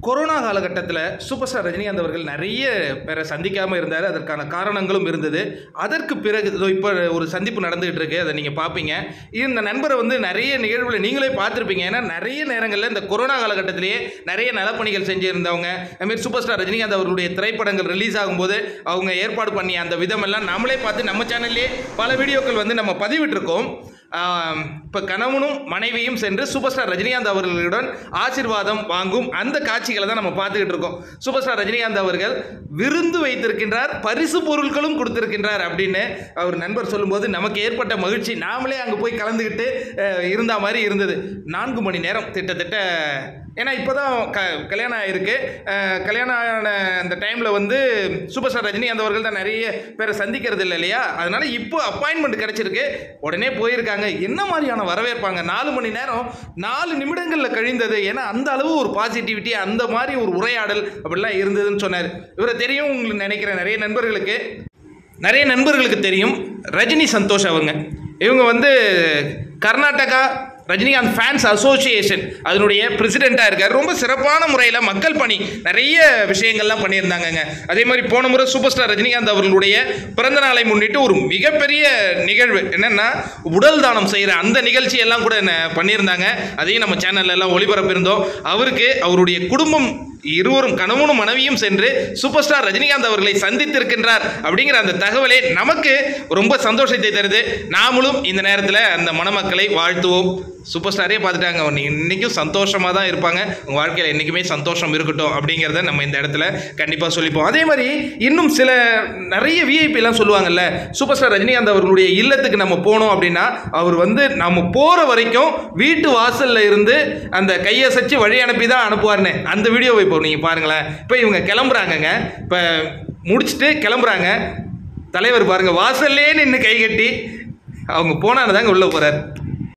corona காலகட்டத்தில் super star Rajinikanth அவர்கள் நிறைய பேரை சந்திக்காமல் இருந்தார் அதற்கான காரணங்களும் இருந்தது அதற்கு பிறகு இதோ இப்போ ஒரு சந்திப்பு நடந்துகிட்டு இருக்கு அதை நீங்கள் பார்ப்பீங்க இந்த நண்பரை வந்து நிறைய நிகழ்வில் நீங்களே பார்த்துருப்பீங்க ஏன்னா நிறைய நேரங்களில் இந்த கொரோனா காலகட்டத்திலேயே நிறைய நலப்பணிகள் செஞ்சுருந்தவங்க அதுமாரி சூப்பர் ஸ்டார் ரஜினிகாந்த் அவர்களுடைய திரைப்படங்கள் ரிலீஸ் ஆகும்போது அவங்க ஏற்பாடு பண்ணி அந்த விதமெல்லாம் நம்மளே பார்த்து நம்ம சேனல்லே பல வீடியோக்கள் வந்து நம்ம பதிவிட்டிருக்கோம் இப்போ கணவனும் மனைவியும் சென்று சூப்பர் ஸ்டார் ரஜினிகாந்த் அவர்களுடன் ஆசீர்வாதம் வாங்கும் அந்த காட்சிகளை தான் நம்ம பார்த்துக்கிட்டு இருக்கோம் சூப்பர் ஸ்டார் ரஜினிகாந்த் அவர்கள் விருந்து வைத்திருக்கின்றார் பரிசு பொருட்களும் கொடுத்திருக்கின்றார் அப்படின்னு அவர் நண்பர் சொல்லும்போது நமக்கு ஏற்பட்ட மகிழ்ச்சி நாமளே அங்கே போய் கலந்துக்கிட்டு அஹ், இருந்த மாதிரி இருந்தது நான்கு மணி நேரம் கிட்டத்தட்ட ஏன்னா இப்போ தான் க கல்யாணம் ஆயிருக்கு அஹ், கல்யாணம் ஆன அந்த டைமில் வந்து சூப்பர் ஸ்டார் ரஜினிகாந்த் அவர்கள் தான் நிறைய பேரை சந்திக்கிறது இல்லை இல்லையா அதனால இப்போ அப்பாயின்மெண்ட் கிடைச்சிருக்கு உடனே போயிருக்காங்க என்ன மாதிரியான வரவேற்பாங்க நாலு மணி நேரம் நாலு நிமிடங்களில் கழிந்தது ஏன்னா அந்த அளவு ஒரு பாசிட்டிவிட்டி அந்த மாதிரி ஒரு உரையாடல் அப்படிலாம் இருந்ததுன்னு சொன்னார் இவரை தெரியும் உங்களுக்கு நினைக்கிறேன் நிறைய நண்பர்களுக்கு நிறைய நண்பர்களுக்கு தெரியும் ரஜினி சந்தோஷ் அவங்க இவங்க வந்து கர்நாடகா ரஜினிகாந்த் ஃபேன்ஸ் அசோசியேஷன் அதனுடைய பிரசிடெண்ட்டாக இருக்கார் ரொம்ப சிறப்பான முறையில் மக்கள் பணி நிறைய விஷயங்கள்லாம் பண்ணியிருந்தாங்கங்க அதே மாதிரி போன முறை சூப்பர் ஸ்டார் ரஜினிகாந்த் அவர்களுடைய பிறந்த நாளை முன்னிட்டு ஒரு மிகப்பெரிய நிகழ்வு என்னென்னா உடல் தானம் செய்கிற அந்த நிகழ்ச்சி எல்லாம் கூட என்ன பண்ணியிருந்தாங்க அதையும் நம்ம சேனல்ல எல்லாம் ஒளிபரப்பியிருந்தோம் அவருக்கு அவருடைய குடும்பம் இருவரும் கணவனும் மனைவியும் சென்று சூப்பர் ஸ்டார் ரஜினிகாந்த் அவர்களை சந்தித்திருக்கின்றார் அப்படிங்கிற அந்த தகவலே நமக்கு ரொம்ப சந்தோஷத்தை தருது நாமளும் இந்த நேரத்தில் அந்த மணமக்களை வாழ்த்துவோம் சூப்பர் ஸ்டாரே பார்த்துட்டாங்க அவங்க இன்றைக்கும் சந்தோஷமாக தான் இருப்பாங்க உங்கள் வாழ்க்கையில் என்றைக்குமே சந்தோஷம் இருக்கட்டும் அப்படிங்கிறத நம்ம இந்த இடத்துல கண்டிப்பாக சொல்லிப்போம் அதே மாதிரி இன்னும் சில நிறைய விஐபிலாம் சொல்லுவாங்கல்ல சூப்பர் ஸ்டார் ரஜினிகாந்த் அவர்களுடைய இல்லத்துக்கு நம்ம போனோம் அப்படின்னா அவர் வந்து நம்ம போகிற வரைக்கும் வீட்டு வாசலில் இருந்து அந்த கையசைச்சு வழி அனுப்பி தான் அனுப்புவார்னு அந்த வீடியோவை இப்போ நீங்கள் பாருங்களேன் இப்போ இவங்க கிளம்புறாங்கங்க இப்போ முடிச்சுட்டு கிளம்புறாங்க தலைவர் பாருங்க வாசல்லே நின்று கை கட்டி அவங்க போனான்னு தாங்க உள்ளே போகிறார்